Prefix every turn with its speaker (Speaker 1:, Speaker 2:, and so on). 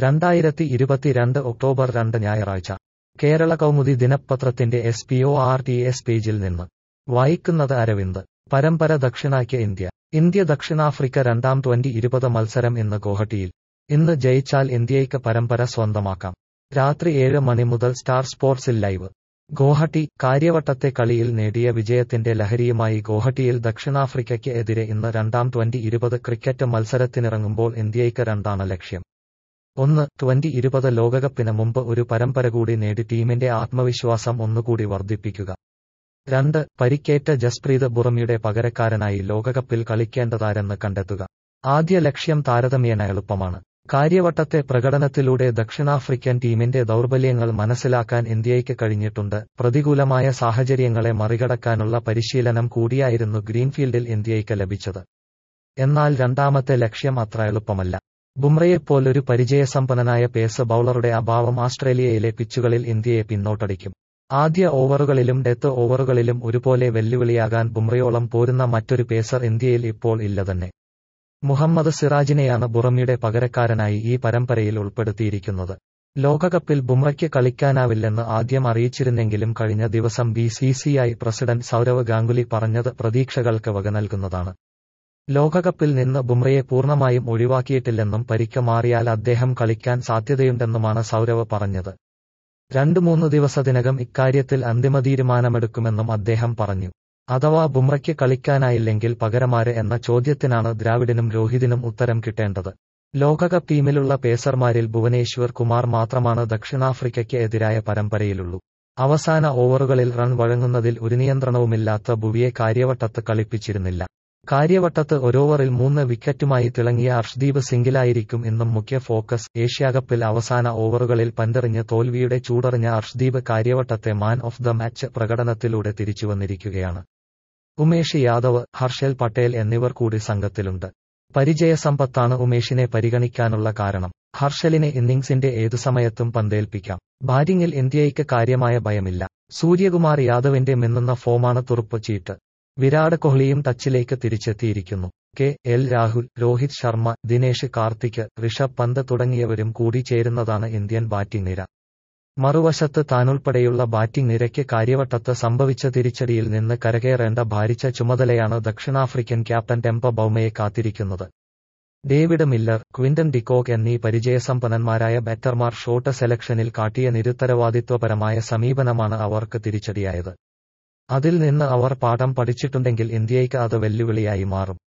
Speaker 1: രണ്ടായിരത്തി ഇരുപത്തിരണ്ട് ഒക്ടോബർ രണ്ട് ഞായറാഴ്ച കേരള കൗമുദി ദിനപത്രത്തിന്റെ S P O R T S പേജിൽ നിന്ന് വായിക്കുന്നത് അരവിന്ദ് പരമ്പര ദക്ഷിണാക്യ ഇന്ത്യ ഇന്ത്യ ദക്ഷിണാഫ്രിക്ക രണ്ടാം ട്വന്റി ഇരുപത് മത്സരം ഇന്ന് ഗോഹട്ടിയിൽ ഇന്ന് ജയിച്ചാൽ ഇന്ത്യയ്ക്ക് പരമ്പര സ്വന്തമാക്കാം രാത്രി ഏഴ് മണി മുതൽ സ്റ്റാർ സ്പോർട്സിൽ ലൈവ് ഗോഹട്ടി കാര്യവട്ടത്തെ കളിയിൽ നേടിയ വിജയത്തിന്റെ ലഹരിയുമായി ഗോഹട്ടിയിൽ ദക്ഷിണാഫ്രിക്കയ്ക്ക് എതിരെ ഇന്ന് രണ്ടാം ട്വന്റി ഇരുപത് ക്രിക്കറ്റ് മത്സരത്തിനിറങ്ങുമ്പോൾ ഇന്ത്യയ്ക്ക് രണ്ടാണ് ലക്ഷ്യം ഒന്ന് ട്വന്റി ഇരുപത് ലോകകപ്പിന് മുമ്പ് ഒരു പരമ്പര കൂടി നേടി ടീമിന്റെ ആത്മവിശ്വാസം ഒന്നുകൂടി വർദ്ധിപ്പിക്കുക രണ്ട് പരിക്കേറ്റ ജസ്പ്രീത് ബുറമിയുടെ പകരക്കാരനായി ലോകകപ്പിൽ കളിക്കേണ്ടതാരെന്ന് കണ്ടെത്തുക ആദ്യ ലക്ഷ്യം താരതമ്യേന എളുപ്പമാണ് കാര്യവട്ടത്തെ പ്രകടനത്തിലൂടെ ദക്ഷിണാഫ്രിക്കൻ ടീമിന്റെ ദൗർബല്യങ്ങൾ മനസ്സിലാക്കാൻ ഇന്ത്യയ്ക്ക് കഴിഞ്ഞിട്ടുണ്ട് പ്രതികൂലമായ സാഹചര്യങ്ങളെ മറികടക്കാനുള്ള പരിശീലനം കൂടിയായിരുന്നു ഗ്രീൻഫീൽഡിൽ ഇന്ത്യയ്ക്ക് ലഭിച്ചത് എന്നാൽ രണ്ടാമത്തെ ലക്ഷ്യം അത്ര എളുപ്പമല്ല ബുംറയെപ്പോലൊരു പരിചയസമ്പന്നനായ പേസ് ബൌളറുടെ അഭാവം ആസ്ട്രേലിയയിലെ പിച്ചുകളിൽ ഇന്ത്യയെ പിന്നോട്ടടിക്കും ആദ്യ ഓവറുകളിലും ഡെത്ത് ഓവറുകളിലും ഒരുപോലെ വെല്ലുവിളിയാകാൻ ബുംറയോളം പോരുന്ന മറ്റൊരു പേസർ ഇന്ത്യയിൽ ഇപ്പോൾ ഇല്ല തന്നെ മുഹമ്മദ് സിറാജിനെയാണ് ബുറമിയുടെ പകരക്കാരനായി ഈ പരമ്പരയിൽ ഉൾപ്പെടുത്തിയിരിക്കുന്നത് ലോകകപ്പിൽ ബുംറയ്ക്ക് കളിക്കാനാവില്ലെന്ന് ആദ്യം അറിയിച്ചിരുന്നെങ്കിലും കഴിഞ്ഞ ദിവസം B C C I president Sourav Ganguly പറഞ്ഞത് പ്രതീക്ഷകൾക്ക് വക നൽകുന്നതാണ് ലോകകപ്പിൽ നിന്ന് ബുംറയെ പൂർണ്ണമായും ഒഴിവാക്കിയിട്ടില്ലെന്നും പരിക്ക് മാറിയാൽ അദ്ദേഹം കളിക്കാൻ സാധ്യതയുണ്ടെന്നുമാണ് സൗരവ് പറഞ്ഞത് രണ്ടു മൂന്ന് ദിവസത്തിനകം ഇക്കാര്യത്തിൽ അന്തിമ തീരുമാനമെടുക്കുമെന്നും അദ്ദേഹം പറഞ്ഞു അഥവാ ബുംറയ്ക്ക് കളിക്കാനായില്ലെങ്കിൽ പകരമാര് എന്ന ചോദ്യത്തിനാണ് ദ്രാവിഡിനും രോഹിതിനും ഉത്തരം കിട്ടേണ്ടത് ലോകകപ്പ് ടീമിലുള്ള പേസർമാരിൽ ഭുവനേശ്വർ കുമാർ മാത്രമാണ് ദക്ഷിണാഫ്രിക്കയ്ക്ക് എതിരായ പരമ്പരയിലുള്ളൂ അവസാന ഓവറുകളിൽ റൺ വഴങ്ങുന്നതിൽ ഒരു നിയന്ത്രണവുമില്ലാത്ത ഭുവിയെ കാര്യവട്ടത്ത് കളിപ്പിച്ചിരുന്നില്ല കാര്യവട്ടത്ത് ഒരോവറിൽ മൂന്ന് വിക്കറ്റുമായി തിളങ്ങിയ അർഷ്ദീപ് സിംഗിലായിരിക്കും ഇന്നും മുഖ്യ ഫോക്കസ് ഏഷ്യാകപ്പിൽ അവസാന ഓവറുകളിൽ പന്തെറിഞ്ഞ് തോൽവിയുടെ ചൂടറിഞ്ഞ അർഷ്ദീപ് കാര്യവട്ടത്തെ മാൻ ഓഫ് ദ മാച്ച് പ്രകടനത്തിലൂടെ തിരിച്ചുവന്നിരിക്കുകയാണ് ഉമേഷ് യാദവ് ഹർഷൽ പട്ടേൽ എന്നിവർ കൂടി സംഘത്തിലുണ്ട് പരിചയസമ്പത്താണ് ഉമേഷിനെ പരിഗണിക്കാനുള്ള കാരണം ഹർഷലിനെ ഇന്നിംഗ്സിന്റെ ഏതു സമയത്തും പന്തേൽപ്പിക്കാം ബാറ്റിംഗിൽ ഇന്ത്യയ്ക്ക് കാര്യമായ ഭയമില്ല സൂര്യകുമാർ യാദവിന്റെ മിന്നുന്ന ഫോമാണ് തുറുപ്പ് ചീട്ട് വിരാട് കോഹ്ലിയും ടച്ചിലേക്ക് തിരിച്ചെത്തിയിരിക്കുന്നു കെ എൽ രാഹുൽ രോഹിത് ശർമ്മ ദിനേശ് കാർത്തിക് ഋഷഭ് പന്ത് തുടങ്ങിയവരും കൂടി ചേരുന്നതാണ് ഇന്ത്യൻ ബാറ്റിംഗ് നിര മറുവശത്ത് താനുൾപ്പെടെയുള്ള ബാറ്റിംഗ് നിരയ്ക്ക് കാര്യവട്ടത്ത് സംഭവിച്ച തിരിച്ചടിയിൽ നിന്ന് കരകയറേണ്ട ഭാരിച്ച ചുമതലയാണ് ദക്ഷിണാഫ്രിക്കൻ ക്യാപ്റ്റൻ ടെമ്പ ബൌമയെ കാത്തിരിക്കുന്നത് ഡേവിഡ് മില്ലർ ക്വിന്റൻ ഡിക്കോക്ക് എന്നീ പരിചയസമ്പന്നന്മാരായ ബാറ്റർമാർ ഷോട്ട് സെലക്ഷനിൽ കാട്ടിയ നിരുത്തരവാദിത്വപരമായ സമീപനമാണ് അവർക്ക് തിരിച്ചടിയായത് അതിൽ നിന്ന് അവർ പാഠം പഠിച്ചിട്ടുണ്ടെങ്കിൽ ഇന്ത്യയ്ക്ക് അത് വെല്ലുവിളിയായി മാറും